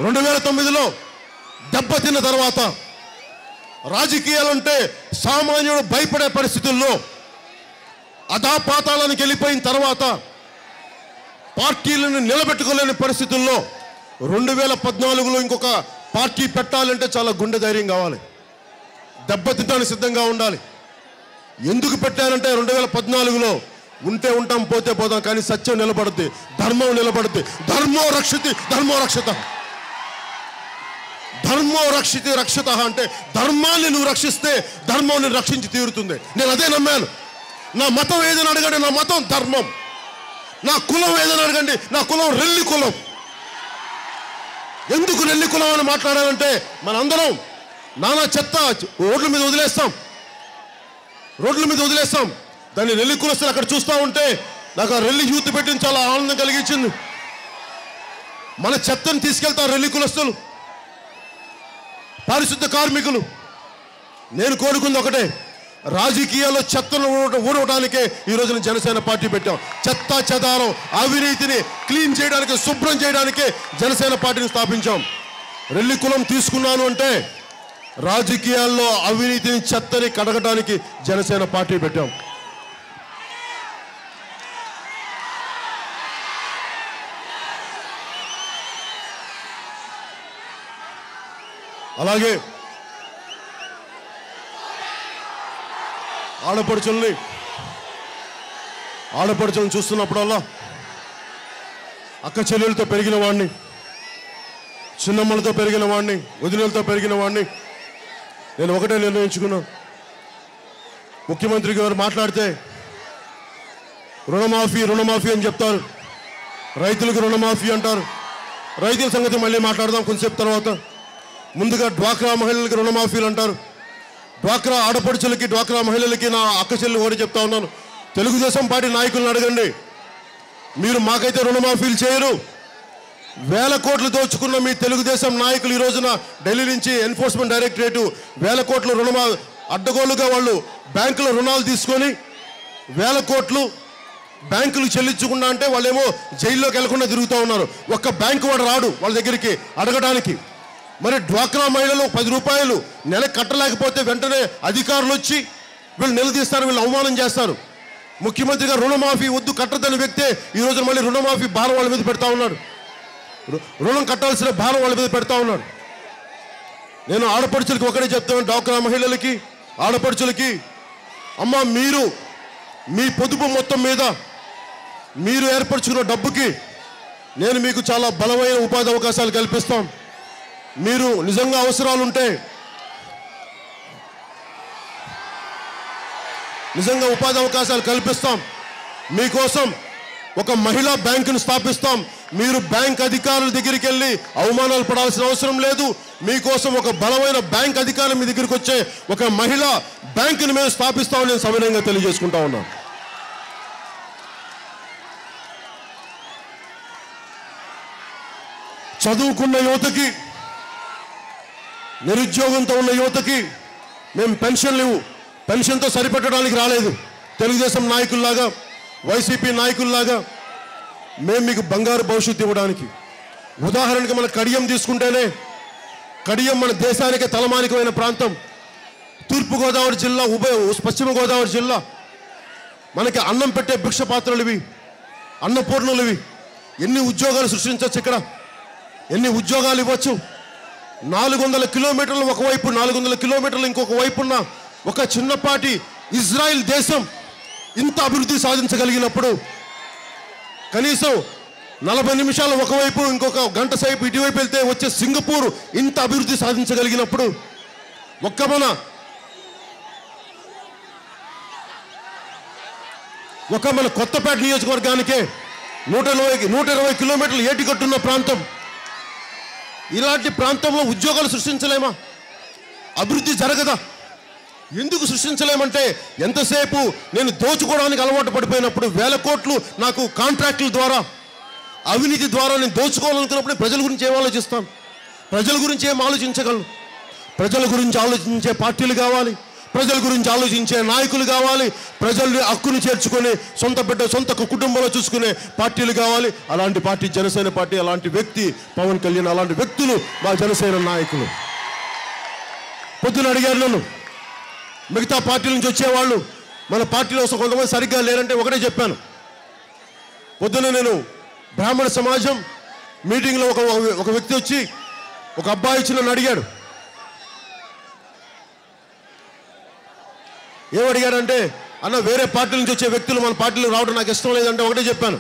రెండు వేల తొమ్మిదిలో దెబ్బతిన్న తర్వాత రాజకీయాలంటే సామాన్యుడు భయపడే పరిస్థితుల్లో అధాపాతాళానికి వెళ్ళిపోయిన తర్వాత పార్టీలను నిలబెట్టుకోలేని పరిస్థితుల్లో రెండు వేల పద్నాలుగులో ఇంకొక పార్టీ పెట్టాలంటే చాలా గుండె ధైర్యం కావాలి దెబ్బతింటానికి సిద్ధంగా ఉండాలి ఎందుకు పెట్టారంటే రెండు వేల పద్నాలుగులో ఉంటే ఉంటాం పోతే పోతాం కానీ సత్యం నిలబడుద్ది ధర్మం నిలబడుద్ది ధర్మో రక్షితి ధర్మో రక్షిత ధర్మో రక్షితి రక్షిత అంటే ధర్మాన్ని నువ్వు రక్షిస్తే ధర్మాన్ని రక్షించి తీరుతుంది నేను అదే నమ్మాను నా మతం ఏదని అడగండి నా మతం ధర్మం నా కులం ఏదని అడగండి నా కులం రెల్లి కులం ఎందుకు రెల్లి కులం అని మాట్లాడాలంటే మనందరం నానా చెత్త రోడ్ల మీద వదిలేస్తాం రోడ్ల మీద వదిలేస్తాం దాన్ని రెల్లి కులస్తులు అక్కడ చూస్తూ ఉంటే నాకు ఆ రెల్లి యూత్ పెట్టిన చాలా ఆనందం కలిగించింది మన చెత్తను తీసుకెళ్తారు రెల్లి కులస్తులు పారిశుద్ధ కార్మికులు నేను కోరుకుంది ఒకటే రాజకీయాల్లో చెత్తను ఊడ- ఊడవడానికే ఈ రోజున జనసేన పార్టీ పెట్టాం చెత్త చెదారం అవినీతిని క్లీన్ చేయడానికి శుభ్రం చేయడానికే జనసేన పార్టీని స్థాపించాం రెల్లి కులం తీసుకున్నాను అంటే రాజకీయాల్లో అవినీతిని చెత్తని కడగడానికి జనసేన పార్టీ పెట్టాం అలాగే ఆడపడుచుల్ని ఆడపడుచులను చూస్తున్నప్పుడల్లా అక్క చెల్లెలతో పెరిగిన వాడిని చిన్నమ్మలతో పెరిగిన వాడిని వదినలతో పెరిగిన వాడిని నేను ఒకటే నిర్ణయించుకున్నాను ముఖ్యమంత్రి గారు మాట్లాడితే రుణమాఫీ రుణమాఫీ అని చెప్తారు రైతులకు రుణమాఫీ అంటారు రైతుల సంగతి మళ్ళీ మాట్లాడదాం కొంచెంసేపు తర్వాత ముందుగా డ్వాక్రా మహిళలకి రుణమాఫీలు అంటారు డ్వాక్రా ఆడపడుచులకి డ్వాక్రా మహిళలకి నా అక్క చెల్లి కూడా చెప్తా ఉన్నాను తెలుగుదేశం పార్టీ నాయకులను అడగండి మీరు మాకైతే రుణమాఫీలు చేయరు వేల కోట్లు దోచుకున్న మీ తెలుగుదేశం నాయకులు ఈ రోజున ఢిల్లీ నుంచి ఎన్ఫోర్స్మెంట్ డైరెక్టరేట్ వేల కోట్లు రుణమా అడ్డగోలుగా వాళ్ళు బ్యాంకులో రుణాలు తీసుకొని వేల కోట్లు బ్యాంకులు చెల్లించకుండా అంటే వాళ్ళేమో జైల్లోకి వెళ్లకుండా తిరుగుతూ ఉన్నారు ఒక్క బ్యాంకు వాడు రాడు వాళ్ళ దగ్గరికి అడగడానికి మరి డ్వాక్రా మహిళలు పది రూపాయలు నెల కట్టలేకపోతే వెంటనే అధికారులు వచ్చి వీళ్ళు నిలదీస్తారు వీళ్ళు అవమానం చేస్తారు ముఖ్యమంత్రి గారు రుణమాఫీ వద్దు కట్టదని వ్యక్తే ఈ రోజు మళ్ళీ రుణమాఫీ భారం వాళ్ళ మీద పెడతా ఉన్నాడు రు- రుణం కట్టాల్సిన భారం వాళ్ళ మీద పెడతా ఉన్నాడు నేను ఆడపడుచులకి ఒకటే చెప్తాను డాక్రా మహిళలకి ఆడపడుచులకి అమ్మ మీరు మీ పొదుపు మొత్తం మీద మీరు ఏర్పరచుకున్న డబ్బుకి నేను మీకు చాలా బలమైన ఉపాధి అవకాశాలు కల్పిస్తాం మీరు నిజంగా అవసరాలు ఉంటే నిజంగా ఉపాధి అవకాశాలు కల్పిస్తాం మీకోసం ఒక మహిళా బ్యాంకును స్థాపిస్తాం మీరు బ్యాంక్ అధికారుల దగ్గరికి వెళ్ళి అవమానాలు పడాల్సిన అవసరం లేదు మీకోసం ఒక బలమైన బ్యాంక్ అధికారులు మీ దగ్గరికి వచ్చే ఒక మహిళా బ్యాంకుని మేము స్థాపిస్తామని నేను సవినయంగా తెలియజేసుకుంటా ఉన్నాను చదువుకున్న యువతకి నిరుద్యోగంతో ఉన్న యువతకి మేము పెన్షన్లు ఇవ్వు పెన్షన్తో సరిపెట్టడానికి రాలేదు తెలుగుదేశం నాయకుల్లాగా వైసీపీ నాయకుల్లాగా మేము మీకు బంగారు భవిష్యత్తు ఇవ్వడానికి ఉదాహరణకి మన కడియం తీసుకుంటేనే కడియం మన దేశానికి తలమానికమైన ప్రాంతం తూర్పుగోదావరి జిల్లా ఉభయ పశ్చిమ గోదావరి జిల్లా మనకి అన్నం పెట్టే భిక్ష పాత్రలు ఇవి అన్నపూర్ణలు ఇవి ఎన్ని ఉద్యోగాలు సృష్టించవచ్చు ఇక్కడ ఎన్ని ఉద్యోగాలు ఇవ్వచ్చు నాలుగు వందల కిలోమీటర్లు ఒకవైపు నాలుగు వందల కిలోమీటర్లు ఇంకొక వైపున్న ఒక చిన్నపాటి ఇజ్రాయెల్ దేశం ఇంత అభివృద్ధి సాధించగలిగినప్పుడు కనీసం నలభై నిమిషాలు ఒకవైపు ఇంకొక గంట సేపు ఇటువైపు వెళ్తే వచ్చే సింగపూర్ ఇంత అభివృద్ధి సాధించగలిగినప్పుడు ఒక్క మన ఒక మన కొత్తపేట నియోజకవర్గానికే నూట ఇరవై నూట ఇరవై కిలోమీటర్లు ఏటికట్టున్న ప్రాంతం ఇలాంటి ప్రాంతంలో ఉద్యోగాలు సృష్టించలేమా అభివృద్ధి జరగదా ఎందుకు సృష్టించలేమంటే ఎంతసేపు నేను దోచుకోవడానికి అలవాటు పడిపోయినప్పుడు వేల కోట్లు నాకు కాంట్రాక్టుల ద్వారా అవినీతి ద్వారా నేను దోచుకోవాలనుకున్నప్పుడు ప్రజల గురించి ఏం ఆలోచిస్తాను ప్రజల గురించి ఏం ఆలోచించగలను ప్రజల గురించి ఆలోచించే పార్టీలు కావాలి ప్రజల గురించి ఆలోచించే నాయకులు కావాలి ప్రజల్ని హక్కును చేర్చుకొని సొంత బిడ్డ సొంత కుటుంబంలో చూసుకునే పార్టీలు కావాలి అలాంటి పార్టీ జనసేన పార్టీ అలాంటి వ్యక్తి పవన్ కళ్యాణ్ అలాంటి వ్యక్తులు మా జనసేన నాయకులు పొద్దున అడిగారు నన్ను మిగతా పార్టీల నుంచి వచ్చేవాళ్ళు మన పార్టీలో అసలు కొంతమంది సరిగ్గా లేరంటే ఒకటే చెప్పాను పొద్దున నేను బ్రాహ్మణ సమాజం మీటింగ్లో ఒక ఒక వ్యక్తి వచ్చి ఒక అబ్బాయి వచ్చి నన్ను అడిగాడు ఏం అడిగాడంటే అన్న వేరే పార్టీ నుంచి వచ్చే వ్యక్తులు మన పార్టీలో రావడం నాకు ఇష్టం లేదంటే ఒకటే చెప్పాను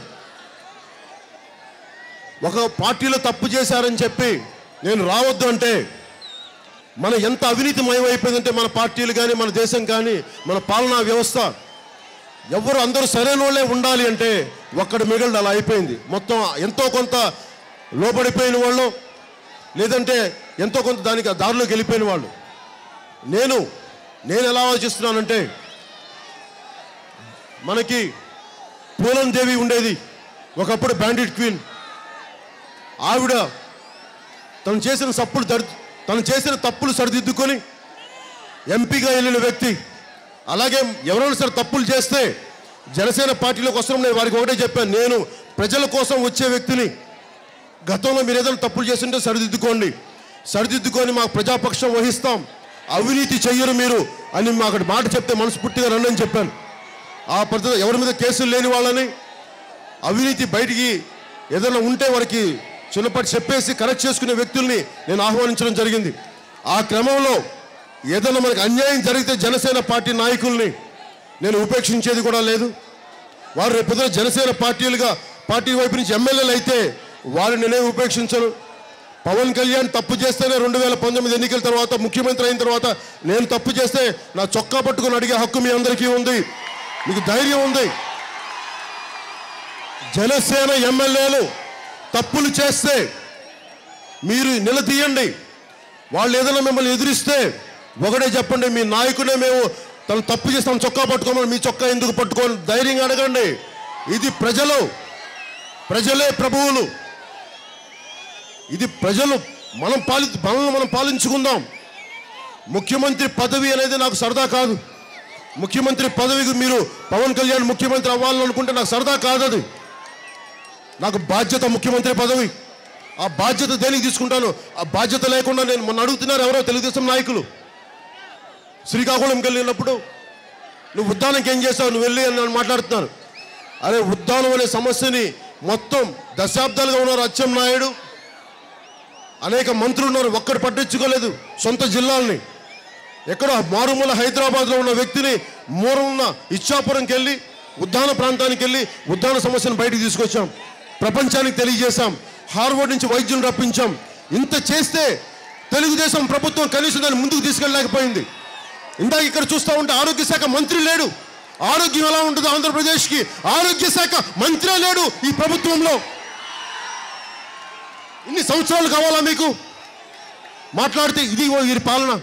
ఒక పార్టీలో తప్పు చేశారని చెప్పి నేను రావద్దు అంటే మన ఎంత అవినీతిమయం అయిపోయిందంటే మన పార్టీలు కానీ మన దేశం కానీ మన పాలనా వ్యవస్థ ఎవరు అందరూ సరైన వాళ్ళే ఉండాలి అంటే ఒక్కడు మిగలడు అలా అయిపోయింది మొత్తం ఎంతో కొంత లోబడిపోయిన వాళ్ళు లేదంటే ఎంతో కొంత దానికి ఆ దారిలోకి వెళ్ళిపోయిన వాళ్ళు నేను నేను ఎలా ఆలోచిస్తున్నానంటే మనకి పూలం దేవి ఉండేది ఒకప్పుడు బ్యాండిట్ క్వీన్ ఆవిడ తను చేసిన తప్పులు దరి తను చేసిన తప్పులు సరిదిద్దుకొని ఎంపీగా వెళ్ళిన వ్యక్తి అలాగే ఎవరైనా సరే తప్పులు చేస్తే జనసేన పార్టీలోకి వస్తున్నాం నేను వారికి ఒకటే చెప్పాను నేను ప్రజల కోసం వచ్చే వ్యక్తిని గతంలో మీరు ఏదైనా తప్పులు చేస్తుంటే సరిదిద్దుకోండి సరిదిద్దుకొని మాకు ప్రజాపక్షం వహిస్తాం అవినీతి చెయ్యరు మీరు అని మాకు మాట చెప్తే మనస్ఫూర్తిగా రండి అని చెప్పాను ఆ పద్ధతి ఎవరి మీద కేసులు లేని వాళ్ళని అవినీతి బయటికి ఏదైనా ఉంటే వారికి చిన్నపాటి చెప్పేసి కరెక్ట్ చేసుకునే వ్యక్తుల్ని నేను ఆహ్వానించడం జరిగింది ఆ క్రమంలో ఏదైనా మనకు అన్యాయం జరిగితే జనసేన పార్టీ నాయకుల్ని నేను ఉపేక్షించేది కూడా లేదు వారు రేపు పొద్దున జనసేన పార్టీలుగా పార్టీ వైపు నుంచి ఎమ్మెల్యేలు అయితే వారిని నేనే ఉపేక్షించను పవన్ కళ్యాణ్ తప్పు చేస్తేనే రెండు వేల పంతొమ్మిది ఎన్నికల తర్వాత ముఖ్యమంత్రి అయిన తర్వాత నేను తప్పు చేస్తే నా చొక్కా పట్టుకొని అడిగే హక్కు మీ అందరికీ ఉంది మీకు ధైర్యం ఉంది జనసేన ఎమ్మెల్యేలు తప్పులు చేస్తే మీరు నిలదీయండి వాళ్ళు ఏదైనా మిమ్మల్ని ఎదిరిస్తే ఒకటే చెప్పండి మీ నాయకుడే మేము తను తప్పు చేస్తాం చొక్కా పట్టుకోమని మీ చొక్కా ఎందుకు పట్టుకోని ధైర్యంగా అడగండి ఇది ప్రజలు ప్రజలే ప్రభువులు ఇది ప్రజలు మనం పాలి మనల్ని మనం పాలించుకుందాం ముఖ్యమంత్రి పదవి అనేది నాకు సరదా కాదు ముఖ్యమంత్రి పదవికి మీరు పవన్ కళ్యాణ్ ముఖ్యమంత్రి అవ్వాలనుకుంటే నాకు సరదా కాదు అది నాకు బాధ్యత ముఖ్యమంత్రి పదవి ఆ బాధ్యత దేనికి తీసుకుంటాను ఆ బాధ్యత లేకుండా నేను మొన్న అడుగుతున్నారు ఎవరో తెలుగుదేశం నాయకులు శ్రీకాకుళంకి వెళ్ళినప్పుడు నువ్వు ఉద్దానంకి ఏం చేస్తావు నువ్వు వెళ్ళి అని నన్ను మాట్లాడుతున్నాను అరే ఉద్దానం అనే సమస్యని మొత్తం దశాబ్దాలుగా ఉన్నారు అచ్చెం నాయుడు అనేక మంత్రులు ఉన్నారు ఒక్కడు పట్టించుకోలేదు సొంత జిల్లాల్ని ఎక్కడో మారుమూల హైదరాబాద్లో ఉన్న వ్యక్తిని మూలన్న ఇచ్చాపురంకి వెళ్ళి ఉద్దాన ప్రాంతానికి వెళ్ళి ఉద్దాన సమస్యను బయటికి తీసుకొచ్చాం ప్రపంచానికి తెలియజేశాం హార్వర్డ్ నుంచి వైద్యులు రప్పించాం ఇంత చేస్తే తెలుగుదేశం ప్రభుత్వం కనీసం దాన్ని ముందుకు తీసుకెళ్ళలేకపోయింది ఇందాక ఇక్కడ చూస్తూ ఉంటే ఆరోగ్య శాఖ మంత్రి లేడు ఆరోగ్యం ఎలా ఉంటుంది ఆంధ్రప్రదేశ్కి ఆరోగ్య శాఖ మంత్రే లేడు ఈ ప్రభుత్వంలో ఇన్ని సంవత్సరాలు కావాలా మీకు మాట్లాడితే ఇది ఓ వీరి పాలన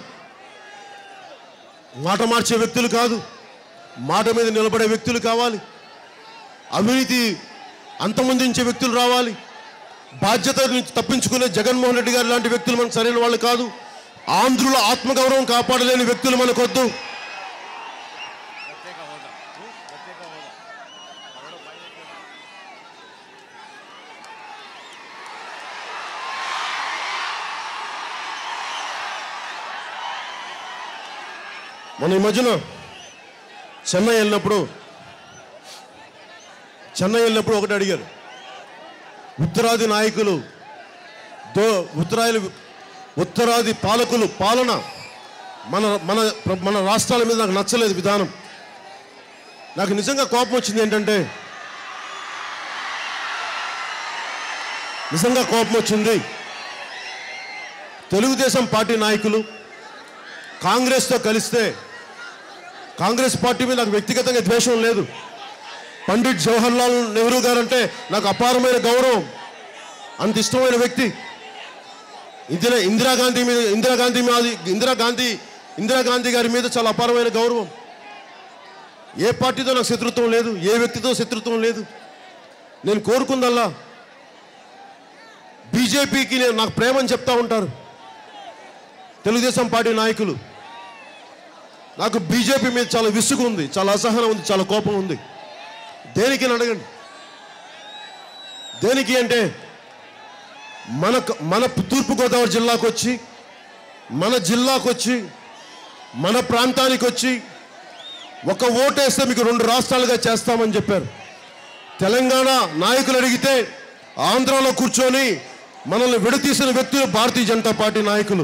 మాట మార్చే వ్యక్తులు కాదు మాట మీద నిలబడే వ్యక్తులు కావాలి అవినీతి అంతమొందించే వ్యక్తులు రావాలి బాధ్యత నుంచి తప్పించుకునే జగన్మోహన్ రెడ్డి గారు లాంటి వ్యక్తులు మనకు సరైన వాళ్ళు కాదు ఆంధ్రుల ఆత్మగౌరవం కాపాడలేని వ్యక్తులు మనకొద్దు మన ఈ మధ్యన చెన్నై వెళ్ళినప్పుడు చెన్నై వెళ్ళినప్పుడు ఒకటి అడిగారు ఉత్తరాది నాయకులు దో ఉత్తరాది ఉత్తరాది పాలకులు పాలన మన మన మన రాష్ట్రాల మీద నాకు నచ్చలేదు విధానం నాకు నిజంగా కోపం వచ్చింది ఏంటంటే నిజంగా కోపం వచ్చింది తెలుగుదేశం పార్టీ నాయకులు కాంగ్రెస్తో కలిస్తే కాంగ్రెస్ పార్టీ మీద నాకు వ్యక్తిగతంగా ద్వేషం లేదు పండిట్ జవహర్లాల్ నెహ్రూ గారు అంటే నాకు అపారమైన గౌరవం అంత ఇష్టమైన వ్యక్తి ఇందిరా ఇందిరాగాంధీ మీద ఇందిరాగాంధీ మీద ఇందిరాగాంధీ ఇందిరాగాంధీ గారి మీద చాలా అపారమైన గౌరవం ఏ పార్టీతో నాకు శత్రుత్వం లేదు ఏ వ్యక్తితో శత్రుత్వం లేదు నేను కోరుకుందల్లా బీజేపీకి నేను నాకు ప్రేమని చెప్తా ఉంటారు తెలుగుదేశం పార్టీ నాయకులు నాకు బీజేపీ మీద చాలా విసుగు ఉంది చాలా అసహనం ఉంది చాలా కోపం ఉంది దేనికి అని అడగండి దేనికి అంటే మన మన తూర్పుగోదావరి జిల్లాకు వచ్చి మన జిల్లాకు వచ్చి మన ప్రాంతానికి వచ్చి ఒక ఓటేస్తే మీకు రెండు రాష్ట్రాలుగా చేస్తామని చెప్పారు తెలంగాణ నాయకులు అడిగితే ఆంధ్రాలో కూర్చొని మనల్ని విడతీసిన వ్యక్తులు భారతీయ జనతా పార్టీ నాయకులు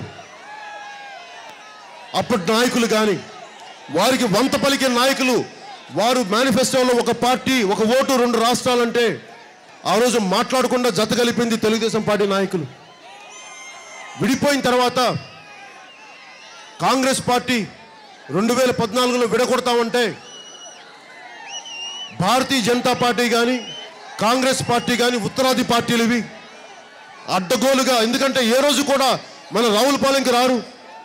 అప్పటి నాయకులు కానీ వారికి వంత పలికే నాయకులు వారు మేనిఫెస్టోలో ఒక పార్టీ ఒక ఓటు రెండు రాష్ట్రాలంటే ఆ రోజు మాట్లాడకుండా జత కలిపింది తెలుగుదేశం పార్టీ నాయకులు విడిపోయిన తర్వాత కాంగ్రెస్ పార్టీ రెండు వేల పద్నాలుగులో విడగొడతామంటే భారతీయ జనతా పార్టీ కానీ కాంగ్రెస్ పార్టీ కానీ ఉత్తరాది పార్టీలు ఇవి అడ్డగోలుగా ఎందుకంటే ఏ రోజు కూడా మన రావులపాలెంకి రారు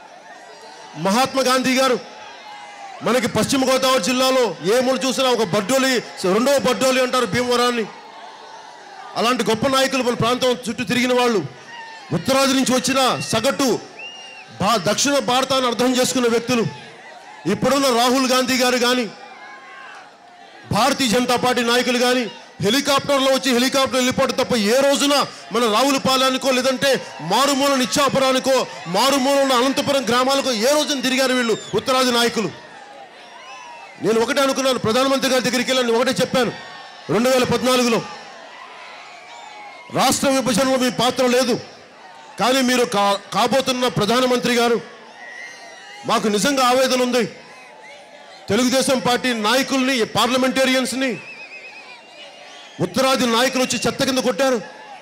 మహాత్మా గాంధీ గారు మనకి పశ్చిమ గోదావరి జిల్లాలో ఏ మూల చూసినా ఒక బడ్డోలి రెండవ బడ్డోలి అంటారు భీమవరాన్ని అలాంటి గొప్ప నాయకులు మన ప్రాంతం చుట్టూ తిరిగిన వాళ్ళు ఉత్తరాది నుంచి వచ్చిన సగటు భా దక్షిణ భారతాన్ని అర్థం చేసుకున్న వ్యక్తులు ఇప్పుడున్న రాహుల్ గాంధీ గారు కానీ భారతీయ జనతా పార్టీ నాయకులు కానీ హెలికాప్టర్లో వచ్చి హెలికాప్టర్ వెళ్ళిపోవడం తప్ప ఏ రోజున మన రావులపాలెనికో లేదంటే మారుమూల నిత్యాపురానికో మారుమూల ఉన్న అనంతపురం గ్రామాలకో ఏ రోజున తిరిగారు వీళ్ళు ఉత్తరాది నాయకులు నేను ఒకటే అనుకున్నాను ప్రధానమంత్రి గారి దగ్గరికి వెళ్ళి నేను ఒకటే చెప్పాను రెండు వేల పద్నాలుగులో రాష్ట్ర విభజనలో మీ పాత్ర లేదు కానీ మీరు కా కాబోతున్న ప్రధానమంత్రి గారు మాకు నిజంగా ఆవేదన ఉంది తెలుగుదేశం పార్టీ నాయకుల్ని పార్లమెంటేరియన్స్ని ఉత్తరాది నాయకులు వచ్చి చెత్త కింద కొట్టారు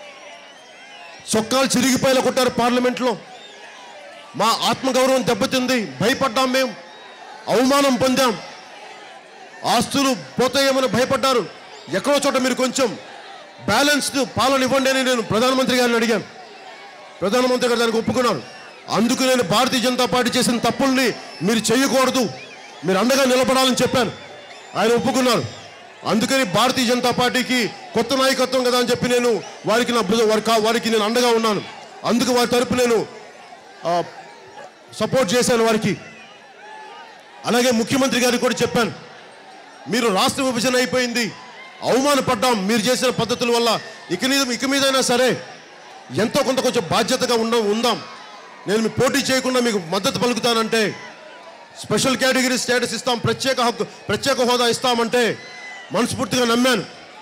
చొక్కాలు చిరిగిపోయేలా కొట్టారు పార్లమెంట్లో మా ఆత్మగౌరవం దెబ్బతింది భయపడ్డాం మేము అవమానం పొందాం ఆస్తులు పోతాయేమని భయపడ్డారు ఎక్కడో చోట మీరు కొంచెం బ్యాలెన్స్డ్ పాలన ఇవ్వండి అని నేను ప్రధానమంత్రి గారిని అడిగాను ప్రధానమంత్రి గారు దానికి ఒప్పుకున్నారు అందుకు నేను భారతీయ జనతా పార్టీ చేసిన తప్పుల్ని మీరు చేయకూడదు మీరు అండగా నిలబడాలని చెప్పాను ఆయన ఒప్పుకున్నారు అందుకని భారతీయ జనతా పార్టీకి కొత్త నాయకత్వం కదా అని చెప్పి నేను వారికి నా బృ- వారి కా- వారికి నేను అండగా ఉన్నాను అందుకు వారి తరపు నేను ఆ, సపోర్ట్ చేశాను వారికి అలాగే ముఖ్యమంత్రి గారికి కూడా చెప్పాను మీరు రాష్ట్ర విభజన అయిపోయింది అవమానపడ్డాం మీరు చేసిన పద్ధతుల వల్ల ఇక మీద ఇక మీదైనా సరే ఎంతో కొంత కొంచెం బాధ్యతగా ఉండ ఉందాం నేను మీ పోటీ చేయకుండా మీకు మద్దతు పలుకుతానంటే స్పెషల్ కేటగిరీ స్టేటస్ ఇస్తాం ప్రత్యేక హక్కు ప్రత్యేక హోదా ఇస్తామంటే మనస్ఫూర్తిగా నమ్మాను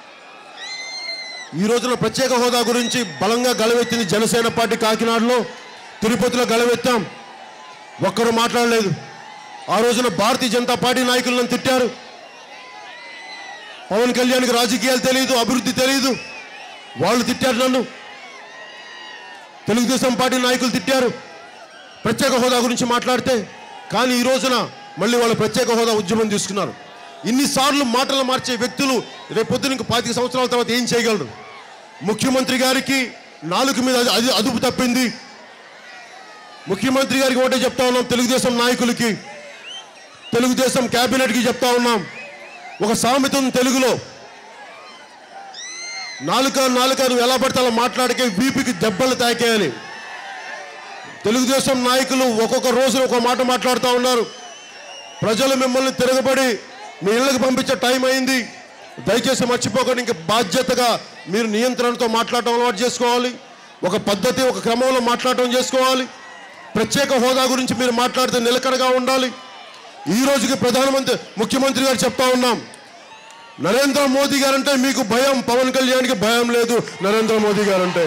ఈ రోజున ప్రత్యేక హోదా గురించి బలంగా గలవెత్తింది జనసేన పార్టీ కాకినాడలో తిరుపతిలో గలవెత్తాం ఒక్కరు మాట్లాడలేదు ఆ రోజున భారతీయ జనతా పార్టీ నాయకులు నన్ను తిట్టారు పవన్ కళ్యాణ్కి రాజకీయాలు తెలియదు అభివృద్ధి తెలియదు వాళ్ళు తిట్టారు నన్ను తెలుగుదేశం పార్టీ నాయకులు తిట్టారు ప్రత్యేక హోదా గురించి మాట్లాడితే కానీ ఈ రోజున మళ్ళీ వాళ్ళు ప్రత్యేక హోదా ఉద్యమం తీసుకున్నారు ఇన్నిసార్లు మాటలు మార్చే వ్యక్తులు రేపొద్దున ఇంక పాతిక సంవత్సరాల తర్వాత ఏం చేయగలరు ముఖ్యమంత్రి గారికి నాలుగు మీద అది- అది అదుపు తప్పింది ముఖ్యమంత్రి గారికి ఒకటే చెప్తా ఉన్నాం తెలుగుదేశం నాయకులకి తెలుగుదేశం క్యాబినెట్కి చెప్తా ఉన్నాం ఒక సామెత ఉంది తెలుగులో నాలుక నాలుక నువ్వు ఎలా పడితే అలా మాట్లాడికే వీపికి దెబ్బలు తాకేయాలి తెలుగుదేశం నాయకులు ఒక్కొక్క రోజు ఒక మాట మాట్లాడుతూ ఉన్నారు ప్రజలు మిమ్మల్ని తిరగబడి మీ ఇళ్ళకి పంపించే టైం అయింది దయచేసి మర్చిపోకండి ఇంక బాధ్యతగా మీరు నియంత్రణతో మాట్లాడటం అలవాటు చేసుకోవాలి ఒక పద్ధతి ఒక క్రమంలో మాట్లాడటం చేసుకోవాలి ప్రత్యేక హోదా గురించి మీరు మాట్లాడితే నిలకడగా ఉండాలి ఈ రోజుకి ప్రధానమంత్రి ముఖ్యమంత్రి గారు చెప్తా ఉన్నాం నరేంద్ర మోదీ గారంటే మీకు భయం పవన్ కళ్యాణ్కి భయం లేదు నరేంద్ర మోదీ గారంటే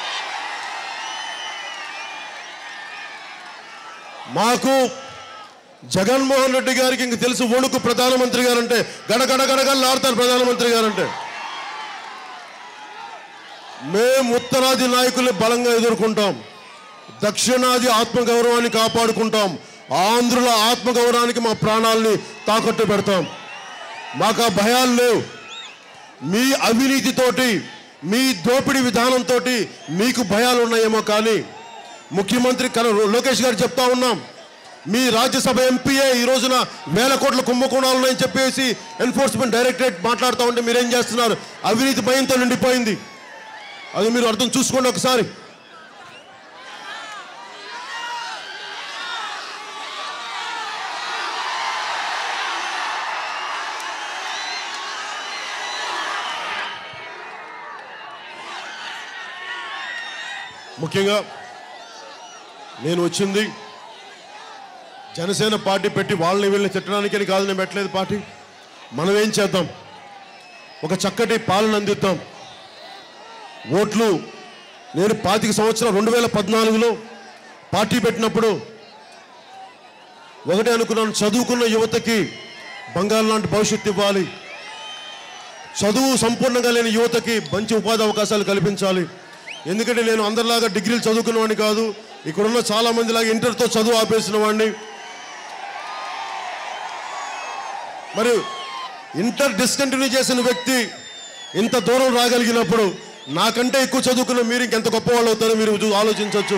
మాకు జగన్మోహన్ రెడ్డి గారికి ఇంక తెలుసు వణుకు ప్రధానమంత్రి గారంటే గడగడ గడగడలాడతారు ప్రధానమంత్రి గారంటే మేము ఉత్తరాది నాయకుల్ని బలంగా ఎదుర్కొంటాం దక్షిణాది ఆత్మగౌరవాన్ని కాపాడుకుంటాం ఆంధ్రుల ఆత్మగౌరవానికి మా ప్రాణాలని తాకట్టు పెడతాం మాకు ఆ భయాలు లేవు మీ అవినీతితోటి మీ దోపిడీ విధానంతో మీకు భయాలు ఉన్నాయేమో కానీ ముఖ్యమంత్రి కన లోకేష్ గారు చెప్తా ఉన్నాం మీ రాజ్యసభ ఎంపీఏ ఈ రోజున వేల కోట్ల కుంభకోణాలు ఉన్నాయని చెప్పేసి ఎన్ఫోర్స్మెంట్ డైరెక్టరేట్ మాట్లాడుతూ ఉంటే మీరేం చేస్తున్నారు అవినీతి భయంతో నిండిపోయింది అది మీరు అర్థం చూసుకోండి ఒకసారి ముఖ్యంగా నేను వచ్చింది జనసేన పార్టీ పెట్టి వాళ్ళని వీళ్ళని తిట్టడానికని కాదు నేను పెట్టలేదు పార్టీ మనం ఏం చేద్దాం ఒక చక్కటి పాలన అందిద్దాం ఓట్లు నేను పాతిక సంవత్సరం రెండు వేల పద్నాలుగులో పార్టీ పెట్టినప్పుడు ఒకటే అనుకున్నాను చదువుకున్న యువతకి బంగారం లాంటి భవిష్యత్తు ఇవ్వాలి చదువు సంపూర్ణంగా లేని యువతకి మంచి ఉపాధి అవకాశాలు కల్పించాలి ఎందుకంటే నేను అందరిలాగా డిగ్రీలు చదువుకున్న వాడిని కాదు ఇక్కడున్న చాలా మంది లాగా ఇంటర్తో చదువు ఆపేసిన వాడిని మరి ఇంటర్ డిస్కంటిన్యూ చేసిన వ్యక్తి ఇంత దూరం రాగలిగినప్పుడు నాకంటే ఎక్కువ చదువుకున్న మీరు ఇంకెంత గొప్ప వాళ్ళు అవుతారో మీరు చూ- ఆలోచించవచ్చు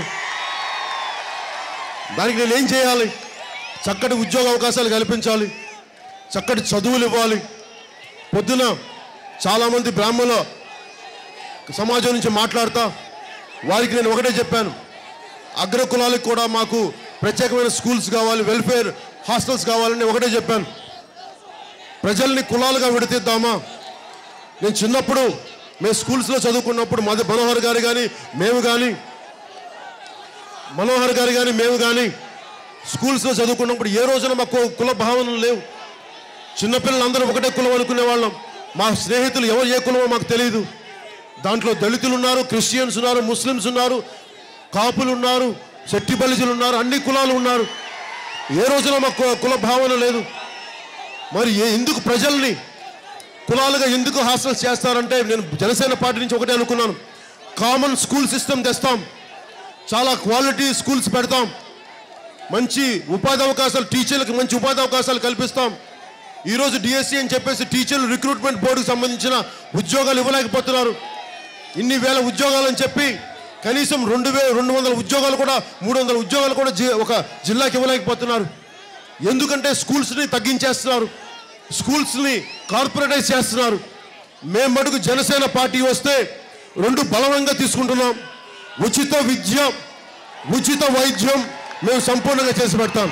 దానికి నేను ఏం చేయాలి చక్కటి ఉద్యోగ అవకాశాలు కల్పించాలి చక్కటి చదువులు ఇవ్వాలి పొద్దున చాలామంది బ్రాహ్మణుల సమాజం నుంచి మాట్లాడతా వారికి నేను ఒకటే చెప్పాను అగ్ర కులాలకు కూడా మాకు ప్రత్యేకమైన స్కూల్స్ కావాలి వెల్ఫేర్ హాస్టల్స్ కావాలని ఒకటే చెప్పాను ప్రజల్ని కులాలుగా విడతీద్దామా నేను చిన్నప్పుడు మేము స్కూల్స్లో చదువుకున్నప్పుడు మధు మనోహర్ గారు కానీ మేము కానీ మనోహర్ గారు కానీ మేము కానీ స్కూల్స్లో చదువుకున్నప్పుడు ఏ రోజున మాకు కుల భావనలు లేవు చిన్నపిల్లలందరూ ఒకటే కులం అనుకునే వాళ్ళం మా స్నేహితులు ఎవరు ఏ కులమో మాకు తెలియదు దాంట్లో దళితులు ఉన్నారు క్రిస్టియన్స్ ఉన్నారు ముస్లిమ్స్ ఉన్నారు కాపులు ఉన్నారు శెట్టి బలిజులు ఉన్నారు అన్ని కులాలు ఉన్నారు ఏ రోజున మాకు కు- కుల భావన లేదు మరి ఏ- ఎందుకు ప్రజల్ని కులాలుగా ఎందుకు హాస్టల్స్ చేస్తారంటే నేను జనసేన పార్టీ నుంచి ఒకటే అనుకున్నాను కామన్ స్కూల్ సిస్టమ్ తెస్తాం చాలా క్వాలిటీ స్కూల్స్ పెడతాం మంచి ఉపాధి అవకాశాలు టీచర్లకు మంచి ఉపాధి అవకాశాలు కల్పిస్తాం ఈరోజు డిఎస్సి అని చెప్పేసి టీచర్లు రిక్రూట్మెంట్ బోర్డుకు సంబంధించిన ఉద్యోగాలు ఇవ్వలేకపోతున్నారు ఇన్ని వేల ఉద్యోగాలు అని చెప్పి కనీసం రెండు వే రెండు వందల ఉద్యోగాలు కూడా మూడు వందల ఉద్యోగాలు కూడా జి- ఒక జిల్లాకి ఇవ్వలేకపోతున్నారు ఎందుకంటే స్కూల్స్ని తగ్గించేస్తున్నారు స్కూల్స్ని కార్పొరేటైజ్ చేస్తున్నారు మేము మటుకు జనసేన పార్టీ వస్తే రెండు బలవంగా తీసుకుంటున్నాం ఉచిత విద్య ఉచిత వైద్యం మేము సంపూర్ణంగా చేసి పెడతాం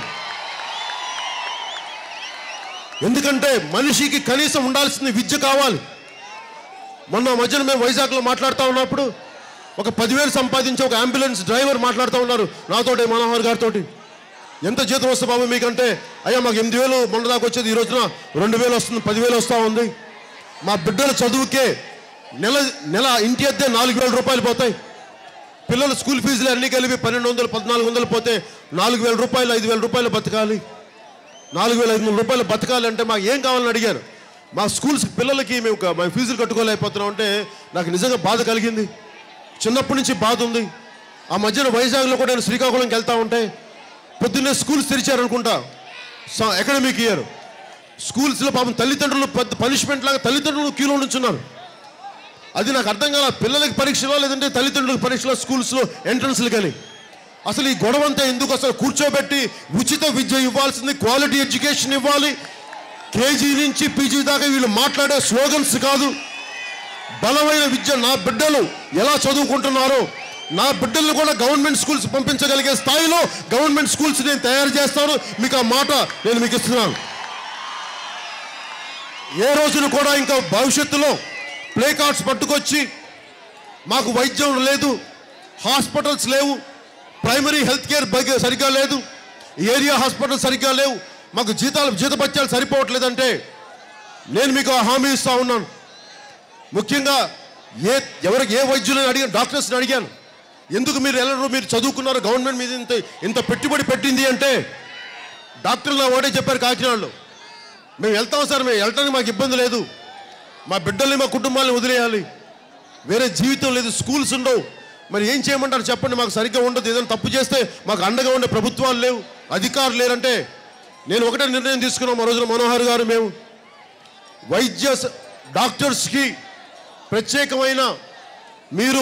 ఎందుకంటే మనిషికి కనీసం ఉండాల్సిన విద్య కావాలి మొన్న మధ్యన మేము వైజాగ్లో మాట్లాడుతూ ఉన్నప్పుడు ఒక పదివేలు సంపాదించి ఒక అంబులెన్స్ డ్రైవర్ మాట్లాడుతూ ఉన్నారు నాతోటి మనోహర్ గారితో ఎంత జీతం వస్తుంది బాబు మీకంటే అయ్యా మాకు ఎనిమిది వేలు మొన్న దాకా వచ్చేది ఈ రోజున రెండు వేలు వస్తుంది పదివేలు వస్తూ ఉంది మా బిడ్డల చదువుకే నెల నెల ఇంటి అద్దె నాలుగు వేల రూపాయలు పోతాయి పిల్లల స్కూల్ ఫీజులు అన్నీ కలిపి పన్నెండు వందలు పద్నాలుగు వందలు పోతే నాలుగు వేల రూపాయలు ఐదు వేల రూపాయలు బతకాలి నాలుగు వేల ఐదు వందల రూపాయలు బతకాలి అంటే మాకు ఏం కావాలని అడిగారు మా స్కూల్స్ పిల్లలకి మేము క- మా ఫీజులు కట్టుకోలేకపోతున్నాం అంటే నాకు నిజంగా బాధ కలిగింది చిన్నప్పటి నుంచి బాధ ఉంది ఆ మధ్యన వైజాగ్లో కూడా నేను శ్రీకాకుళంకి వెళ్తా ఉంటే పొద్దున్నే స్కూల్స్ తెరిచారనుకుంటా అకాడమిక్ ఇయర్ స్కూల్స్లో పాపం తల్లిదండ్రులు పెద్ద పనిష్మెంట్ లాగా తల్లిదండ్రులు క్యూలో నుంచున్నారు అది నాకు అర్థం కాల పిల్లలకి పరీక్షలో లేదంటే తల్లిదండ్రులకు పరీక్షలో స్కూల్స్లో ఎంట్రన్స్లు కానీ అసలు ఈ గొడవ అంతా ఎందుకు అసలు కూర్చోబెట్టి ఉచిత విద్య ఇవ్వాల్సింది క్వాలిటీ ఎడ్యుకేషన్ ఇవ్వాలి కేజీ నుంచి పీజీ దాకా వీళ్ళు మాట్లాడే స్లోగన్స్ కాదు బలమైన విద్య నా బిడ్డలు ఎలా చదువుకుంటున్నారో నా బిడ్డలను కూడా గవర్నమెంట్ స్కూల్స్ పంపించగలిగే స్థాయిలో గవర్నమెంట్ స్కూల్స్ నేను తయారు చేస్తాను మీకు ఆ మాట నేను మీకు ఇస్తున్నాను ఏ రోజున కూడా ఇంకా భవిష్యత్తులో ప్లే కార్డ్స్ పట్టుకొచ్చి మాకు వైద్యం లేదు హాస్పిటల్స్ లేవు ప్రైమరీ హెల్త్ కేర్ బగ సరిగ్గా లేదు ఏరియా హాస్పిటల్ సరిగ్గా లేవు మాకు జీతాలు జీతపత్యాలు సరిపోవట్లేదంటే నేను మీకు ఆ హామీ ఇస్తా ఉన్నాను ముఖ్యంగా ఏ ఎవరికి ఏ వైద్యులని అడిగాను డాక్టర్స్ని అడిగాను ఎందుకు మీరు వెళ్ళరు మీరు చదువుకున్నారు గవర్నమెంట్ మీద ఇంత ఇంత పెట్టుబడి పెట్టింది అంటే డాక్టర్లు నా ఒకటే చెప్పారు కాకినాడలో మేము వెళ్తాం సార్ మేము వెళ్ళడానికి మాకు ఇబ్బంది లేదు మా బిడ్డల్ని మా కుటుంబాన్ని వదిలేయాలి వేరే జీవితం లేదు స్కూల్స్ ఉండవు మరి ఏం చేయమంటారు చెప్పండి మాకు సరిగ్గా ఉండదు ఏదైనా తప్పు చేస్తే మాకు అండగా ఉండే ప్రభుత్వాలు లేవు అధికారులు లేరంటే నేను ఒకటే నిర్ణయం తీసుకున్నాం ఆ రోజున మనోహర్ గారు మేము వైద్య స- డాక్టర్స్కి ప్రత్యేకమైన మీరు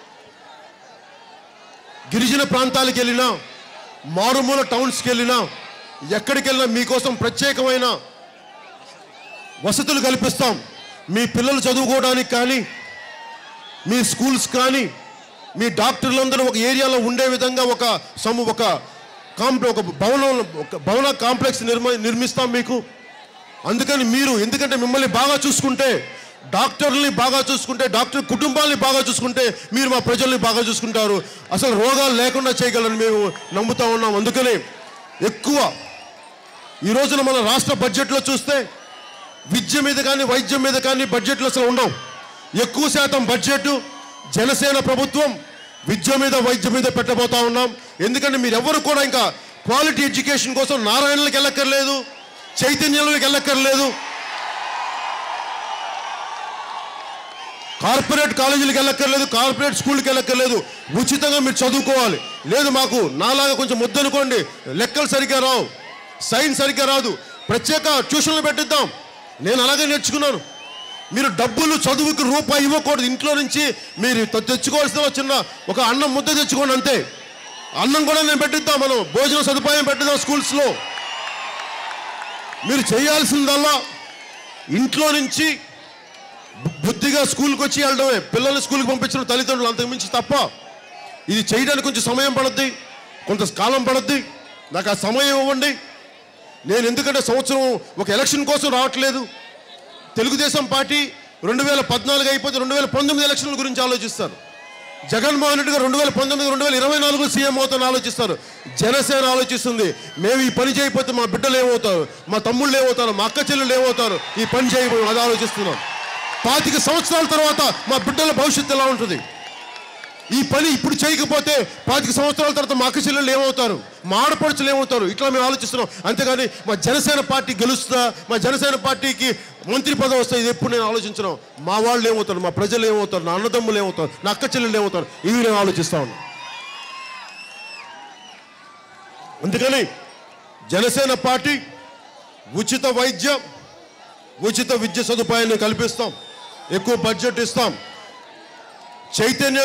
గిరిజన ప్రాంతాలకు వెళ్ళినా మారుమూల టౌన్స్కి వెళ్ళినా ఎక్కడికి వెళ్ళినా మీకోసం ప్రత్యేకమైన వసతులు కల్పిస్తాం మీ పిల్లలు చదువుకోవడానికి కానీ మీ స్కూల్స్ కానీ మీ డాక్టర్లందరూ ఒక ఏరియాలో ఉండే విధంగా ఒక సము ఒక కాంప్లె ఒక భవనం ఒక భవన కాంప్లెక్స్ నిర్మ నిర్మిస్తాం మీకు అందుకని మీరు ఎందుకంటే మిమ్మల్ని బాగా చూసుకుంటే డాక్టర్ని బాగా చూసుకుంటే డాక్టర్ కుటుంబాన్ని బాగా చూసుకుంటే మీరు మా ప్రజల్ని బాగా చూసుకుంటారు అసలు రోగాలు లేకుండా చేయగలని మేము నమ్ముతా ఉన్నాం అందుకని ఎక్కువ ఈ రోజున మన రాష్ట్ర బడ్జెట్లో చూస్తే విద్య మీద కానీ వైద్యం మీద కానీ బడ్జెట్లు అసలు ఉండవు ఎక్కువ శాతం బడ్జెట్ జనసేన ప్రభుత్వం విద్య మీద వైద్యం మీద పెట్టబోతా ఉన్నాం ఎందుకంటే మీరు ఎవరు కూడా ఇంకా క్వాలిటీ ఎడ్యుకేషన్ కోసం నారాయణలకు వెళ్ళక్కర్లేదు చైతన్యంలోకి వెళ్ళక్కర్లేదు కార్పొరేట్ కాలేజీలకు వెళ్ళక్కర్లేదు కార్పొరేట్ స్కూల్కి వెళ్ళక్కర్లేదు ఉచితంగా మీరు చదువుకోవాలి లేదు మాకు నాలాగా కొంచెం ముద్దనుకోండి లెక్కలు సరిగ్గా రావు సైన్స్ సరిగ్గా రాదు ప్రత్యేక ట్యూషన్లు పెట్టిద్దాం నేను అలాగే నేర్చుకున్నాను మీరు డబ్బులు చదువుకి రూపాయి ఇవ్వకూడదు ఇంట్లో నుంచి మీరు తె- తెచ్చుకోవాల్సిన ఒక చిన్న ఒక అన్నం ముద్ద తెచ్చుకోండి అంతే అన్నం కూడా నేను పెట్టిద్దాం మనం భోజన సదుపాయం పెట్టిద్దాం స్కూల్స్లో మీరు చేయాల్సిందల్లా ఇంట్లో నుంచి బు- బుద్ధిగా స్కూల్కి వచ్చి వెళ్ళడమే పిల్లల్ని స్కూల్కి పంపించడం తల్లిదండ్రులు అంతకుమించి తప్ప ఇది చేయడానికి కొంచెం సమయం పడుద్ది కొంత కాలం పడుద్ది నాకు ఆ సమయం ఇవ్వండి నేను ఎందుకంటే సంవత్సరం ఒక ఎలక్షన్ కోసం రావట్లేదు తెలుగుదేశం పార్టీ రెండు వేల పద్నాలుగు అయిపోతే రెండు వేల పంతొమ్మిది ఎలక్షన్ల గురించి ఆలోచిస్తారు జగన్మోహన్ రెడ్డి గారు రెండు వేల పంతొమ్మిది రెండు వేల ఇరవై నాలుగు సీఎం అవుతాను ఆలోచిస్తారు జనసేన ఆలోచిస్తుంది మేము ఈ పని చేయకపోతే మా బిడ్డలు ఏమవుతారు మా తమ్ముళ్ళు ఏమవుతారు మా అక్క చెల్లెళ్ళు ఏమవుతారు ఈ పని చేయబోయి అది ఆలోచిస్తున్నాం పాతిక సంవత్సరాల తర్వాత మా బిడ్డల భవిష్యత్తు ఎలా ఉంటుంది ఈ పని ఇప్పుడు చేయకపోతే పాతిక సంవత్సరాల తర్వాత మా అక్క చెల్లెళ్ళు ఏమవుతారు మా ఆడపడుచులు ఏమవుతారు ఇట్లా మేము ఆలోచిస్తున్నాం అంతేగాని మా జనసేన పార్టీ గెలుస్తుందా మా జనసేన పార్టీకి మంత్రి పదవి వస్తే ఇది ఎప్పుడు నేను ఆలోచించను మా వాళ్ళు ఏమవుతారు మా ప్రజలు ఏమవుతారు నా అన్నదమ్ములు ఏమవుతారు నా అక్క చెల్లెళ్ళు ఏమవుతారు ఇవి నేను ఆలోచిస్తా ఉన్నాను అందుకని జనసేన పార్టీ ఉచిత వైద్యం ఉచిత విద్య సదుపాయాన్ని కల్పిస్తాం ఎక్కువ బడ్జెట్ ఇస్తాం చైతన్య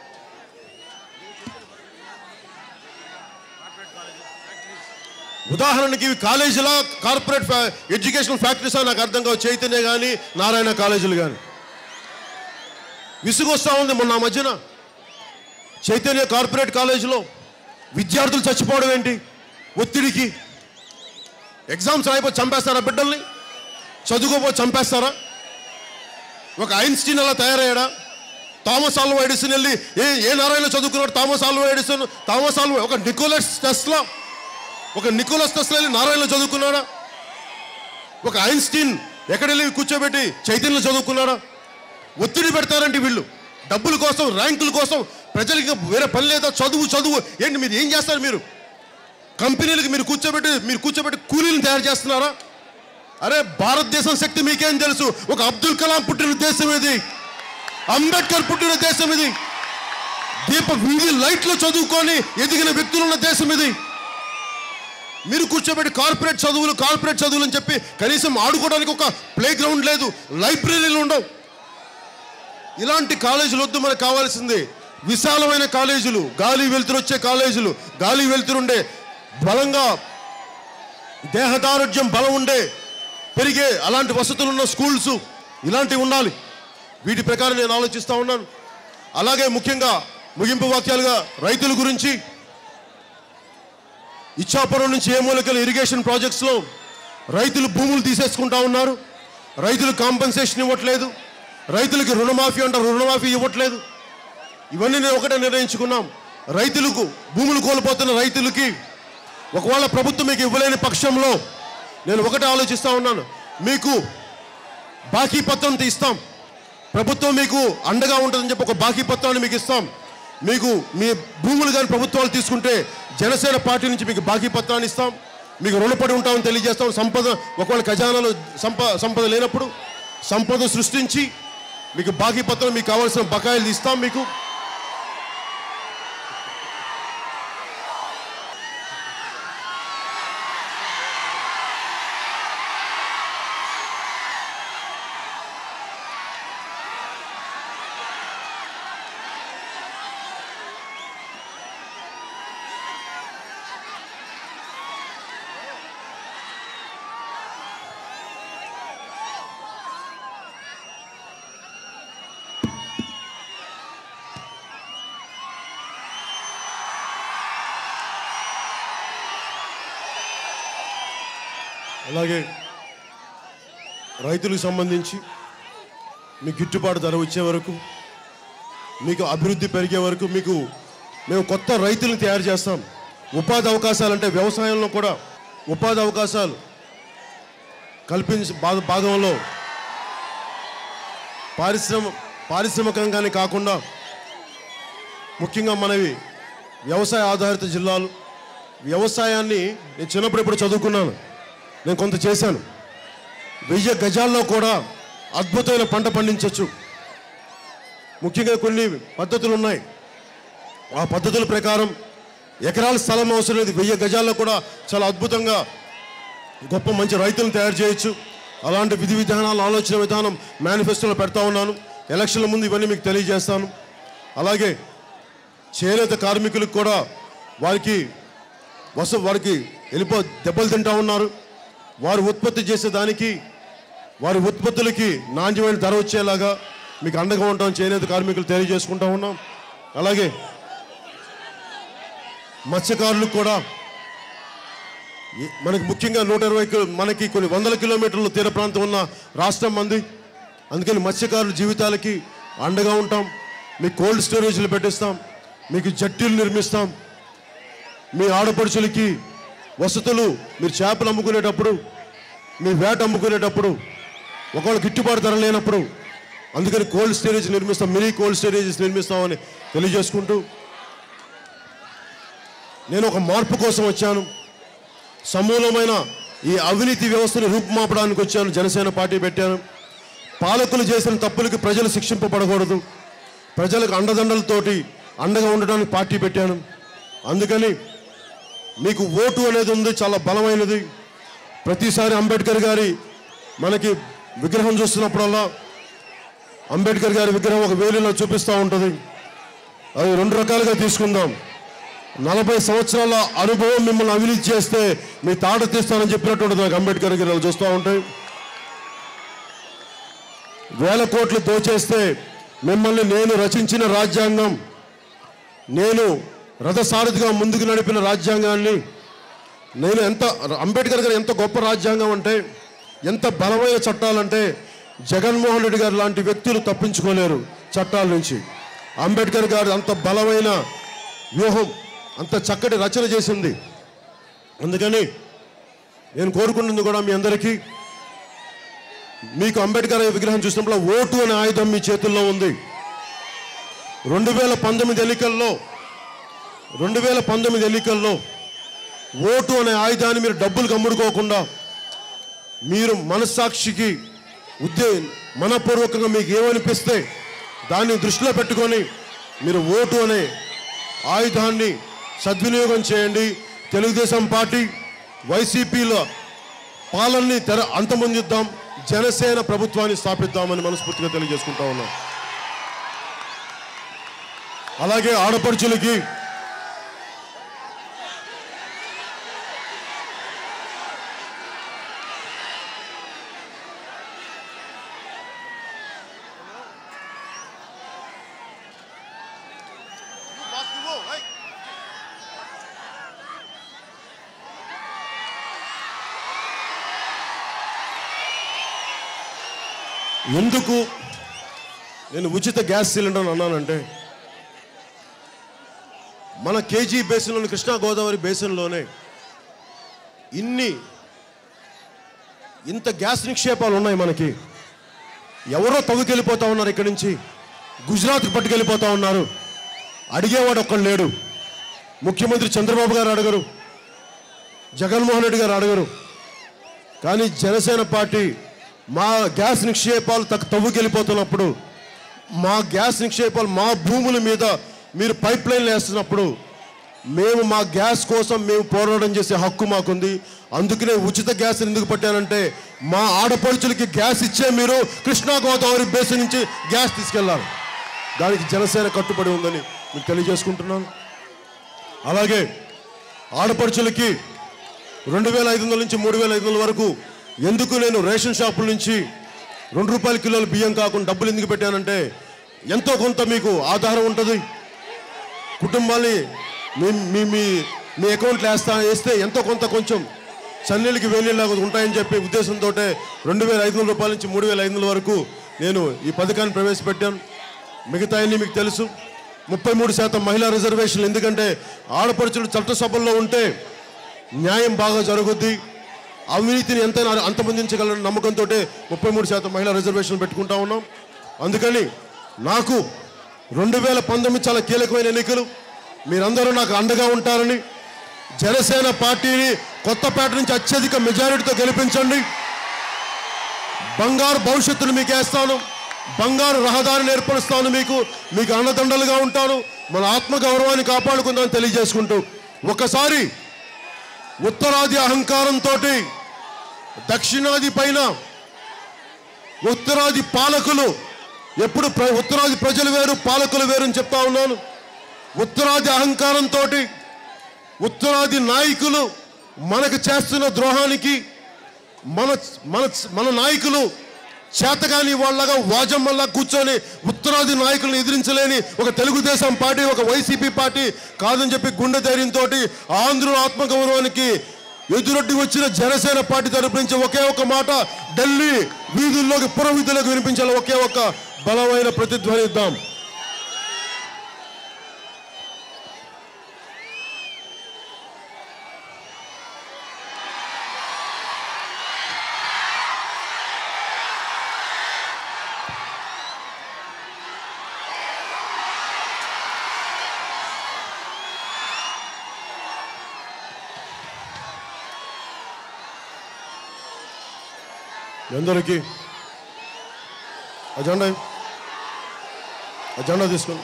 ఉదాహరణకి ఇవి కాలేజీలా కార్పొరేట్ ఫ్యా- ఎడ్యుకేషనల్ ఫ్యాక్టరీసా నాకు అర్థం కావు చైతన్య కానీ నారాయణ కాలేజీలు కానీ విసుగొస్తా ఉంది మొన్న ఆ మధ్యన చైతన్య కార్పొరేట్ కాలేజీలో విద్యార్థులు చచ్చిపోవడం ఏంటి ఒత్తిడికి ఎగ్జామ్స్ రాయిపో చంపేస్తారా బిడ్డల్ని చదువుకోపో చంపేస్తారా ఒక ఐన్స్టీన్ అలా తయారయ్యాడా థామస్ ఆల్వా ఎడిసన్ వెళ్ళి ఏ ఏ నారాయణ చదువుకున్నాడు Thomas Alva Edison Thomas Alva ఒక నికోలస్ టెస్లా ఒక నికోలస్ టెస్లా వెళ్ళి నారాయణ చదువుకున్నాడా ఒక ఐన్స్టీన్ ఎక్కడ వెళ్ళి కూర్చోబెట్టి చైతన్యం చదువుకున్నాడా ఒత్తిడి పెడతారంటే వీళ్ళు డబ్బుల కోసం ర్యాంకుల కోసం ప్రజలకి వేరే పని లేదా చదువు చదువు ఏంటి మీరు ఏం చేస్తారు మీరు కంపెనీలకు మీరు కూర్చోబెట్టి మీరు కూర్చోబెట్టి కూలీలను తయారు చేస్తున్నారా అరే భారతదేశం శక్తి మీకేం తెలుసు ఒక అబ్దుల్ కలాం పుట్టిన దేశం ఇది అంబేద్కర్ పుట్టిన దేశం ఇది దీప వీధి లైట్లు చదువుకొని ఎదిగిన వ్యక్తులు ఉన్న దేశం ఇది మీరు కూర్చోబెట్టి కార్పొరేట్ చదువులు కార్పొరేట్ చదువులు అని చెప్పి కనీసం ఆడుకోవడానికి ఒక ప్లే గ్రౌండ్ లేదు లైబ్రరీలు ఉండవు ఇలాంటి కాలేజీలు వద్దు మనకు కావాల్సింది విశాలమైన కాలేజీలు గాలి వెలుతురు వచ్చే కాలేజీలు గాలి వెలుతురుండే బలంగా దేహదారుఢ్యం బలం ఉండే పెరిగే అలాంటి వసతులు ఉన్న స్కూల్స్ ఇలాంటివి ఉండాలి వీటి ప్రకారం నేను ఆలోచిస్తూ ఉన్నాను అలాగే ముఖ్యంగా ముగింపు వాక్యాలుగా రైతుల గురించి ఇచ్చాపురం నుంచి ఏమూలకల ఇరిగేషన్ ప్రాజెక్ట్స్లో రైతులు భూములు తీసేసుకుంటా ఉన్నారు రైతులు కాంపెన్సేషన్ ఇవ్వట్లేదు రైతులకి రుణమాఫీ అంటారు రుణమాఫీ ఇవ్వట్లేదు ఇవన్నీ నేను ఒకటే నిర్ణయించుకున్నాం రైతులకు భూములు కోల్పోతున్న రైతులకి ఒకవేళ ప్రభుత్వం మీకు ఇవ్వలేని పక్షంలో నేను ఒకటే ఆలోచిస్తూ ఉన్నాను మీకు బాకీ పత్రం ఇస్తాం ప్రభుత్వం మీకు అండగా ఉంటుందని చెప్పి ఒక బాకీ పత్రాన్ని మీకు ఇస్తాం మీకు మీ భూములు కానీ ప్రభుత్వాలు తీసుకుంటే జనసేన పార్టీ నుంచి మీకు బాకీ పత్రాన్ని ఇస్తాం మీకు రుణపడి ఉంటామని తెలియజేస్తాం సంపద ఒకవేళ ఖజానాలో సంప సంపద లేనప్పుడు సంపద సృష్టించి మీకు బాకీ పత్రం మీకు కావాల్సిన బకాయిలు ఇస్తాం మీకు అలాగే రైతులకు సంబంధించి మీకు గిట్టుబాటు ధర వచ్చే వరకు మీకు అభివృద్ధి పెరిగే వరకు మీకు మేము కొత్త రైతులను తయారు చేస్తాం ఉపాధి అవకాశాలు అంటే వ్యవసాయంలో కూడా ఉపాధి అవకాశాలు కల్పించే భాగ- భాగంలో పారిశ్రమ పారిశ్రామికంగానే కాకుండా ముఖ్యంగా మనవి వ్యవసాయ ఆధారిత జిల్లాలు వ్యవసాయాన్ని నేను చిన్నప్పుడు ఇప్పుడు చదువుకున్నాను నేను కొంత చేశాను వెయ్యి గజాల్లో కూడా అద్భుతమైన పంట పండించవచ్చు ముఖ్యంగా కొన్ని పద్ధతులు ఉన్నాయి ఆ పద్ధతుల ప్రకారం ఎకరాల స్థలం అవసరం లేదు వెయ్యి గజాల్లో కూడా చాలా అద్భుతంగా గొప్ప మంచి రైతులను తయారు చేయొచ్చు అలాంటి విధి విధానాలు ఆలోచన విధానం మేనిఫెస్టోలో పెడతా ఉన్నాను ఎలక్షన్ల ముందు ఇవన్నీ మీకు తెలియజేస్తాను అలాగే చేనేత కార్మికులకు కూడా వారికి వస వారికి వెళ్ళిపో దెబ్బలు తింటా ఉన్నారు వారు ఉత్పత్తి చేసే దానికి వారి ఉత్పత్తులకి నాణ్యమైన ధర వచ్చేలాగా మీకు అండగా ఉంటాం చేనేత కార్మికులు తెలియజేసుకుంటా ఉన్నాం అలాగే మత్స్యకారులకు కూడా ఈ- మనకి ముఖ్యంగా నూట ఇరవై కిలో మనకి కొన్ని వందల కిలోమీటర్ల తీర ప్రాంతం ఉన్న రాష్ట్రం మంది అందుకని మత్స్యకారుల జీవితాలకి అండగా ఉంటాం మీకు కోల్డ్ స్టోరేజ్లు పెట్టిస్తాం మీకు జట్టీలు నిర్మిస్తాం మీ ఆడపడుచులకి వసతులు మీరు చేపలు అమ్ముకునేటప్పుడు మీ వేట అమ్ముకునేటప్పుడు ఒకవేళ గిట్టుబాటు ధర లేనప్పుడు అందుకని కోల్డ్ స్టోరేజ్ నిర్మిస్తాం మినీ కోల్డ్ స్టోరేజెస్ నిర్మిస్తామని తెలియజేసుకుంటూ నేను ఒక మార్పు కోసం వచ్చాను సమూలమైన ఈ అవినీతి వ్యవస్థను రూపుమాపడానికి వచ్చాను జనసేన పార్టీ పెట్టాను పాలకులు చేసిన తప్పులకి ప్రజలు శిక్షింపబడకూడదు ప్రజలకు అండదండలతోటి అండగా ఉండడానికి పార్టీ పెట్టాను అందుకని మీకు ఓటు అనేది ఉంది చాలా బలమైనది ప్రతిసారి అంబేద్కర్ గారి మనకి విగ్రహం చూస్తున్నప్పుడల్లా అంబేద్కర్ గారి విగ్రహం ఒక వేలిలో చూపిస్తూ ఉంటుంది అది రెండు రకాలుగా తీసుకుందాం నలభై సంవత్సరాల అనుభవం మిమ్మల్ని అవినీతి చేస్తే మీ తాట తీస్తానని చెప్పినట్టు ఉంటుంది నాకు అంబేద్కర్ గారు చూస్తూ ఉంటాయి వేల కోట్లు దోచేస్తే మిమ్మల్ని నేను రచించిన రాజ్యాంగం నేను రథసారథిగా ముందుకు నడిపిన రాజ్యాంగాన్ని నేను ఎంత అంబేద్కర్ గారు ఎంత గొప్ప రాజ్యాంగం అంటే ఎంత బలమైన చట్టాలంటే జగన్మోహన్ రెడ్డి గారు లాంటి వ్యక్తులు తప్పించుకోలేరు చట్టాల నుంచి అంబేద్కర్ గారు అంత బలమైన వ్యూహం అంత చక్కటి రచన చేసింది అందుకని నేను కోరుకుంటుంది కూడా మీ అందరికీ మీకు అంబేద్కర్ విగ్రహం చూసినప్పుడు ఓటు అనే ఆయుధం మీ చేతుల్లో ఉంది రెండు వేల పంతొమ్మిది ఎన్నికల్లో రెండు వేల పంతొమ్మిది ఎన్నికల్లో ఓటు అనే ఆయుధాన్ని మీరు డబ్బులు కమ్ముడుకోకుండా మీరు మనస్సాక్షికి ఉద్దే మనపూర్వకంగా మీకు ఏమనిపిస్తే దాన్ని దృష్టిలో పెట్టుకొని మీరు ఓటు అనే ఆయుధాన్ని సద్వినియోగం చేయండి తెలుగుదేశం పార్టీ వైసీపీల పాలనని తెర అంతమొందిద్దాం జనసేన ప్రభుత్వాన్ని స్థాపిద్దామని మనస్ఫూర్తిగా తెలియజేసుకుంటా ఉన్నాం అలాగే ఆడపడుచులకి ఎందుకు నేను ఉచిత గ్యాస్ సిలిండర్ అన్నానంటే మన కేజీ బేసిన్లోని కృష్ణా గోదావరి బేసిన్లోనే ఇన్ని ఇంత గ్యాస్ నిక్షేపాలు ఉన్నాయి మనకి ఎవరో తవ్వుకెళ్ళిపోతా ఉన్నారు ఇక్కడి నుంచి గుజరాత్కి పట్టుకెళ్ళిపోతా ఉన్నారు అడిగేవాడు ఒక్కడు లేడు ముఖ్యమంత్రి చంద్రబాబు గారు అడగరు జగన్మోహన్ రెడ్డి గారు అడగరు కానీ జనసేన పార్టీ మా గ్యాస్ నిక్షేపాలు తక్ తవ్వుకెళ్ళిపోతున్నప్పుడు మా గ్యాస్ నిక్షేపాలు మా భూముల మీద మీరు పైప్ లైన్లు వేస్తున్నప్పుడు మేము మా గ్యాస్ కోసం మేము పోరాటం చేసే హక్కు మాకుంది అందుకనే ఉచిత గ్యాస్ ఎందుకు పట్టానంటే మా ఆడపడుచులకి గ్యాస్ ఇచ్చే మీరు కృష్ణా గోదావరి బేసిన్ నుంచి గ్యాస్ తీసుకెళ్లాలి దానికి జనసేన కట్టుబడి ఉందని మీకు తెలియజేసుకుంటున్నాను అలాగే ఆడపడుచులకి రెండు వేల ఐదు వందల నుంచి మూడు వేల ఐదు వందల వరకు ఎందుకు నేను రేషన్ షాపుల నుంచి రెండు రూపాయల కిలోల బియ్యం కాకుండా డబ్బులు ఎందుకు పెట్టానంటే ఎంతో కొంత మీకు ఆధారం ఉంటుంది కుటుంబాన్ని మీ మీ మీ మీ అకౌంట్లో వేస్తా వేస్తే ఎంతో కొంత కొంచెం చన్నీళ్ళకి వేణీళ్ళగా ఉంటాయని చెప్పి ఉద్దేశంతో రెండు వేల ఐదు వందల రూపాయల నుంచి మూడు వేల ఐదు వందల వరకు నేను ఈ పథకాన్ని ప్రవేశపెట్టాను మిగతా అన్ని మీకు తెలుసు ముప్పై మూడు శాతం మహిళా రిజర్వేషన్లు ఎందుకంటే ఆడపడుచులు చట్టసభల్లో ఉంటే న్యాయం బాగా జరుగుద్ది అవినీతిని ఎంతైనా అంతమొందించగలరని నమ్మకంతో ముప్పై మూడు శాతం మహిళా రిజర్వేషన్లు పెట్టుకుంటా ఉన్నాం అందుకని నాకు రెండు వేల పంతొమ్మిది చాలా కీలకమైన ఎన్నికలు మీరందరూ నాకు అండగా ఉంటారని జనసేన పార్టీని కొత్తపేట నుంచి అత్యధిక మెజారిటీతో గెలిపించండి బంగారు భవిష్యత్తును మీకు వేస్తాను బంగారు రహదారిని ఏర్పరుస్తాను మీకు మీకు అండదండలుగా ఉంటాను మన ఆత్మగౌరవాన్ని కాపాడుకుందామని తెలియజేసుకుంటూ ఒకసారి ఉత్తరాది అహంకారంతో దక్షిణాది పైన ఉత్తరాది పాలకులు ఎప్పుడు ప్ర- ఉత్తరాది ప్రజలు వేరు పాలకులు వేరు అని చెప్తా ఉన్నాను ఉత్తరాది అహంకారంతో ఉత్తరాది నాయకులు మనకు చేస్తున్న ద్రోహానికి మన మన మన నాయకులు చేతగాని వాళ్ళగా వాజమ్మల్లా కూర్చొని ఉత్తరాది నాయకులను ఎదిరించలేని ఒక తెలుగుదేశం పార్టీ ఒక వైసీపీ పార్టీ కాదని చెప్పి గుండె ధైర్యంతో ఆంధ్రుల ఆత్మగౌరవానికి ఎదురొడ్డి వచ్చిన జనసేన పార్టీ తరపు నుంచి ఒకే ఒక మాట ఢిల్లీ వీధుల్లోకి పుర వీధుల్లోకి వినిపించాలి ఒకే ఒక బలమైన ప్రతిధ్వని ఇద్దాం మీ అందరికీ అజెండా అజెండా తీసుకోండి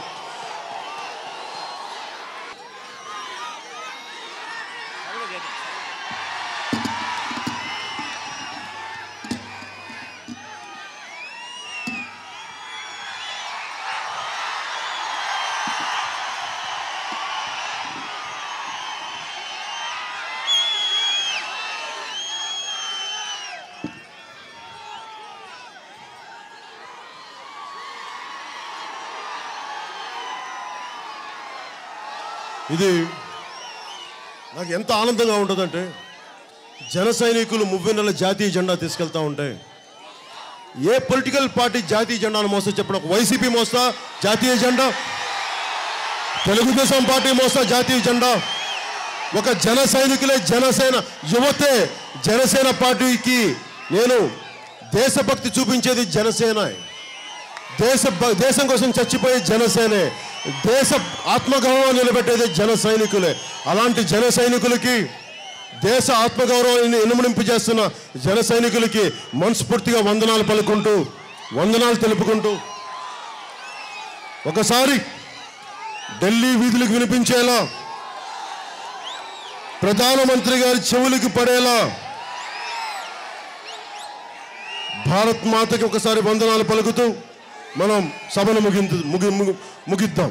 ఇది నాకు ఎంత ఆనందంగా ఉంటుందంటే జన సైనికులు మువ్వెన్నెల జాతీయ జెండా తీసుకెళ్తా ఉంటే ఏ పొలిటికల్ పార్టీ జాతీయ జెండాను మోస్తా చెప్పడం ఒక వైసీపీ మోస్తా జాతీయ జెండా తెలుగుదేశం పార్టీ మోస్తా జాతీయ జెండా ఒక జన సైనికులే జనసేన యువతే జనసేన పార్టీకి నేను దేశభక్తి చూపించేది జనసేన దేశ భ- దేశం కోసం చచ్చిపోయే జనసేనే దేశ ఆత్మగౌరవం నిలబెట్టేది జన సైనికులే అలాంటి జన సైనికులకి దేశ ఆత్మగౌరవాన్ని ఇనుమడింపు చేస్తున్న జన సైనికులకి మనస్ఫూర్తిగా వందనాలు పలుకుంటూ వందనాలు తెలుపుకుంటూ ఒకసారి ఢిల్లీ వీధులకు వినిపించేలా ప్రధానమంత్రి గారి చెవులకి పడేలా భారత్ మాతకి ఒకసారి వందనాలు పలుకుతూ మనం సభను ముగించు ముగి ముగి- ముగిద్దాం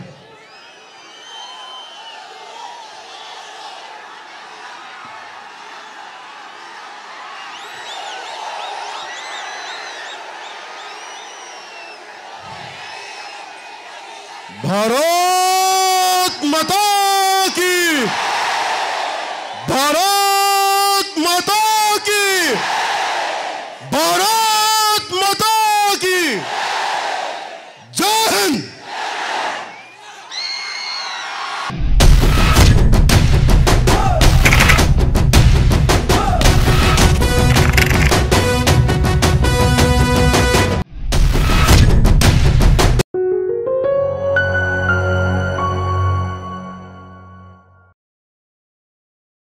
భారత్ మాతా की भारत